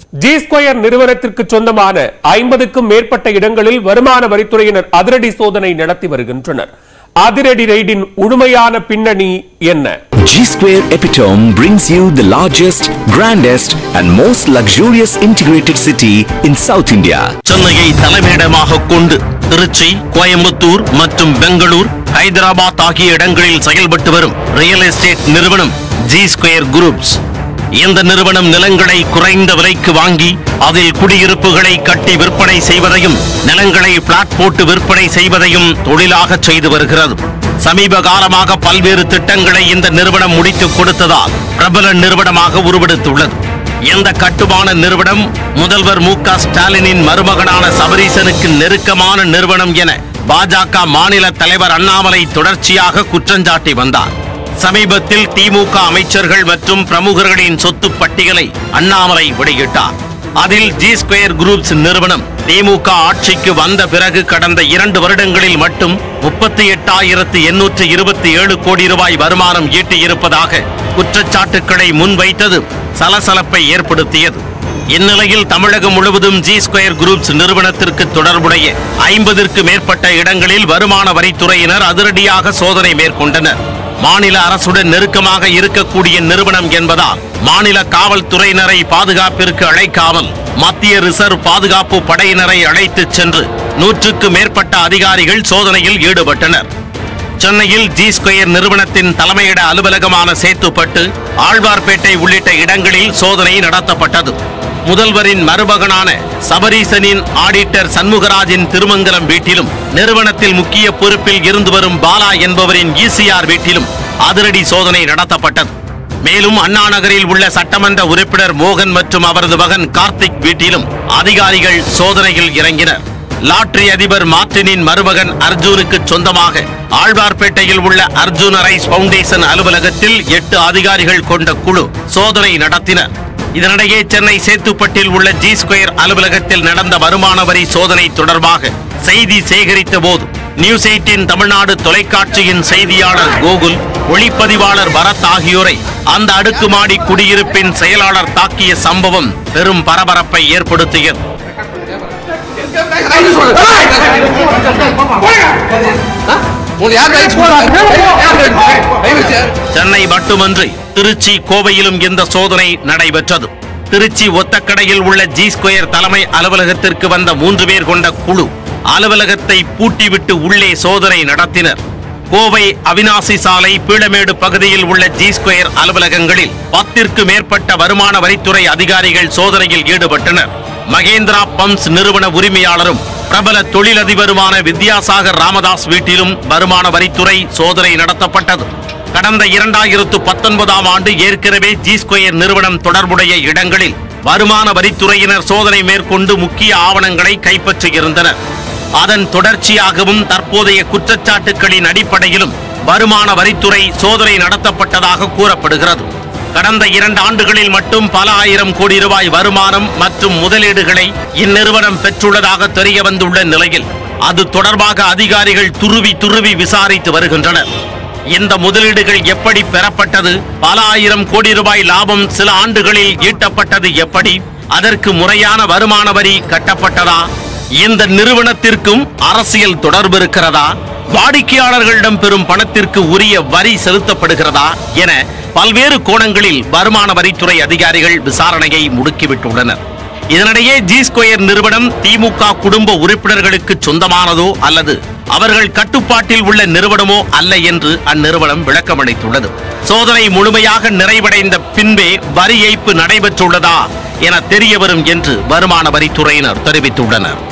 G square நிறுவனத்திற்கு சொந்தமான ஐம்பதுக்கும் மேற்பட்ட இடங்களில் வருமான வரித்துறையினர் அதிரடி சோதனை நடத்தி வருகின்றனர் அதிரடி ரெய்டின் உண்மையான பின்னணி என்ன G Square Epitome brings you the largest, grandest, and most luxurious integrated city in South India. சென்னையை தலைமையிடமாக கொண்டு திருச்சி கோயம்புத்தூர் மற்றும் பெங்களூர் ஹைதராபாத் ஆகிய இடங்களில் செயல்பட்டு வரும் ரியல் எஸ்டேட் நிறுவனம் ஜி ஸ்கொயர் குரூப்ஸ் இந்த நிறுவனம் நிலங்களை குறைந்த விலைக்கு வாங்கி அதில் குடியிருப்புகளை கட்டி விற்பனை செய்வதையும் நிலங்களை பிளாட் போட்டு விற்பனை செய்வதையும் தொழிலாக செய்து வருகிறது சமீப காலமாக பல்வேறு திட்டங்களை இந்த நிறுவனம் முடித்துக் கொடுத்ததால் பிரபல நிறுவனமாக உருவெடுத்துள்ளது இந்த கட்டுமான நிறுவனம் முதல்வர் மு க ஸ்டாலினின் மருமகனான சபரீசனுக்கு நெருக்கமான நிறுவனம் என பாஜக மாநில தலைவர் அண்ணாமலை தொடர்ச்சியாக குற்றஞ்சாட்டி வந்தார் சமீபத்தில் திமுக அமைச்சர்கள் மற்றும் பிரமுகர்களின் சொத்து பட்டியலை அண்ணாமலை வெளியிட்டார் அதில் ஜி ஸ்கொயர் குரூப்ஸ் நிறுவனம் திமுக ஆட்சிக்கு வந்த பிறகு கடந்த இரண்டு வருடங்களில் மட்டும் முப்பத்தி எட்டாயிரத்து எண்ணூற்று இருபத்தி ஏழு கோடி ரூபாய் வருமானம் ஈட்டியிருப்பதாக குற்றச்சாட்டுக்களை முன்வைத்தது சலசலப்பை ஏற்படுத்தியது இந்நிலையில் தமிழகம் முழுவதும் ஜி ஸ்கொயர் குரூப்ஸ் நிறுவனத்திற்கு தொடர்புடைய ஐம்பதிற்கு மேற்பட்ட இடங்களில் வருமான வரித்துறையினர் அதிரடியாக சோதனை மேற்கொண்டனர் மாநில அரசுடன் நெருக்கமாக இருக்கக்கூடிய நிறுவனம் என்பதால் மாநில காவல்துறையினரை பாதுகாப்பிற்கு அழைக்காமல் மத்திய ரிசர்வ் பாதுகாப்பு படையினரை அழைத்துச் சென்று நூற்றுக்கு மேற்பட்ட அதிகாரிகள் சோதனையில் ஈடுபட்டனர் சென்னையில் ஜி ஸ்கொயர் நிறுவனத்தின் தலைமையிட அலுவலகமான சேத்துப்பட்டு ஆழ்வார்பேட்டை உள்ளிட்ட இடங்களில் சோதனை நடத்தப்பட்டது முதல்வரின் மருமகனான சபரீசனின் ஆடிட்டர் சண்முகராஜின் திருமங்கலம் வீட்டிலும் நிறுவனத்தில் முக்கிய பொறுப்பில் இருந்து வரும் பாலா என்பவரின் இசிஆர் வீட்டிலும் அதிரடி சோதனை நடத்தப்பட்டது மேலும் அண்ணா நகரில் உள்ள சட்டமன்ற உறுப்பினர் மோகன் மற்றும் அவரது மகன் கார்த்திக் வீட்டிலும் அதிகாரிகள் சோதனையில் இறங்கினர் லாட்டரி அதிபர் மார்டினின் மருமகன் அர்ஜுனுக்கு சொந்தமாக ஆழ்வார்பேட்டையில் உள்ள அர்ஜுன் ரைஸ் பவுண்டேஷன் அலுவலகத்தில் எட்டு அதிகாரிகள் கொண்ட குழு சோதனை நடத்தினர் இதனிடையே சென்னை சேத்துப்பட்டில் உள்ள ஜி ஸ்கொயர் அலுவலகத்தில் நடந்த வருமான வரி சோதனை தொடர்பாக செய்தி சேகரித்த போது நியூஸ் எயிட்டின் தமிழ்நாடு தொலைக்காட்சியின் செய்தியாளர் கோகுல் ஒளிப்பதிவாளர் பரத் ஆகியோரை அந்த அடுக்குமாடி குடியிருப்பின் செயலாளர் தாக்கிய சம்பவம் பெரும் பரபரப்பை ஏற்படுத்தியது சென்னை மட்டுமன்றி திருச்சி கோவையிலும் இந்த சோதனை நடைபெற்றது திருச்சி ஒத்தக்கடையில் உள்ள ஜி ஸ்கொயர் தலைமை அலுவலகத்திற்கு வந்த மூன்று பேர் கொண்ட குழு அலுவலகத்தை பூட்டிவிட்டு உள்ளே சோதனை நடத்தினர் கோவை அவினாசி சாலை பீளமேடு பகுதியில் உள்ள ஜி ஸ்கொயர் அலுவலகங்களில் பத்திற்கு மேற்பட்ட வருமான வரித்துறை அதிகாரிகள் சோதனையில் ஈடுபட்டனர் மகேந்திரா பம்ப்ஸ் நிறுவன உரிமையாளரும் பிரபல தொழிலதிபருமான வித்யாசாகர் ராமதாஸ் வீட்டிலும் வருமான வரித்துறை சோதனை நடத்தப்பட்டது கடந்த இரண்டாயிரத்து பத்தொன்பதாம் ஆண்டு ஏற்கனவே ஜி ஸ்கொயர் நிறுவனம் தொடர்புடைய இடங்களில் வருமான வரித்துறையினர் சோதனை மேற்கொண்டு முக்கிய ஆவணங்களை கைப்பற்றியிருந்தனர் அதன் தொடர்ச்சியாகவும் தற்போதைய குற்றச்சாட்டுகளின் அடிப்படையிலும் வருமான வரித்துறை சோதனை நடத்தப்பட்டதாக கூறப்படுகிறது கடந்த இரண்டு ஆண்டுகளில் மட்டும் பல ஆயிரம் கோடி ரூபாய் வருமானம் மற்றும் முதலீடுகளை இந்நிறுவனம் பெற்றுள்ளதாக தெரிய வந்துள்ள நிலையில் அது தொடர்பாக அதிகாரிகள் துருவி துருவி விசாரித்து வருகின்றனர் இந்த முதலீடுகள் எப்படி பெறப்பட்டது பல ஆயிரம் கோடி ரூபாய் லாபம் சில ஆண்டுகளில் ஈட்டப்பட்டது எப்படி அதற்கு முறையான வருமான வரி கட்டப்பட்டதா இந்த நிறுவனத்திற்கும் அரசியல் தொடர்பு இருக்கிறதா வாடிக்கையாளர்களிடம் பெறும் பணத்திற்கு உரிய வரி செலுத்தப்படுகிறதா என பல்வேறு கோணங்களில் வருமான வரித்துறை அதிகாரிகள் விசாரணையை முடுக்கிவிட்டுள்ளனர் இதனிடையே ஜி ஸ்கொயர் நிறுவனம் திமுக குடும்ப உறுப்பினர்களுக்கு சொந்தமானதோ அல்லது அவர்கள் கட்டுப்பாட்டில் உள்ள நிறுவனமோ அல்ல என்று அந்நிறுவனம் விளக்கமளித்துள்ளது சோதனை முழுமையாக நிறைவடைந்த பின்பே வரி ஏய்ப்பு நடைபெற்றுள்ளதா என தெரிய வரும் என்று வருமான வரித்துறையினர் தெரிவித்துள்ளனர்